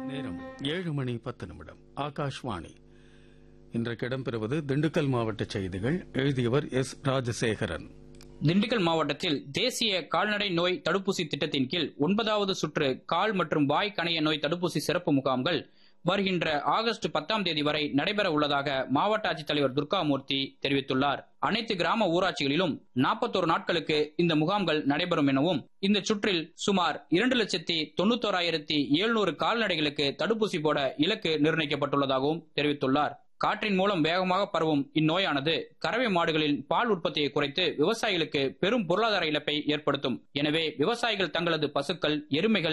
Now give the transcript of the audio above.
நேரம் ஏழு மணி பத்து நிமிடம் ஆகாஷ்வாணி இன்றைக்கு இடம்பெறுவது திண்டுக்கல் மாவட்ட செய்திகள் எழுதியவர் எஸ் ராஜசேகரன் திண்டுக்கல் மாவட்டத்தில் தேசிய கால்நடை நோய் தடுப்பூசி திட்டத்தின் கீழ் ஒன்பதாவது சுற்று கால் மற்றும் வாய் கணைய நோய் தடுப்பூசி சிறப்பு முகாம்கள் வருகின்ற ஆகஸ்ட் பத்தாம் தேதி வரை நடைபெற உள்ளதாக மாவட்ட ஆட்சித்தலைவர் துர்காமூர்த்தி தெரிவித்துள்ளார் அனைத்து கிராம ஊராட்சிகளிலும் நாற்பத்தோரு நாட்களுக்கு இந்த முகாம்கள் நடைபெறும் எனவும் இந்த சுற்றில் சுமார் இரண்டு லட்சத்தி தொண்ணூத்தோராயிரத்தி எழுநூறு கால்நடைகளுக்கு தடுப்பூசி போட இலக்கு நிர்ணயிக்கப்பட்டுள்ளதாகவும் தெரிவித்துள்ளார் காற்றின் மூலம் வேகமாக பரவும் இந்நோயானது கறவை மாடுகளின் பால் உற்பத்தியை குறைத்து விவசாயிகளுக்கு பெரும் பொருளாதார இழப்பை ஏற்படுத்தும் எனவே விவசாயிகள் தங்களது பசுக்கள் எருமைகள்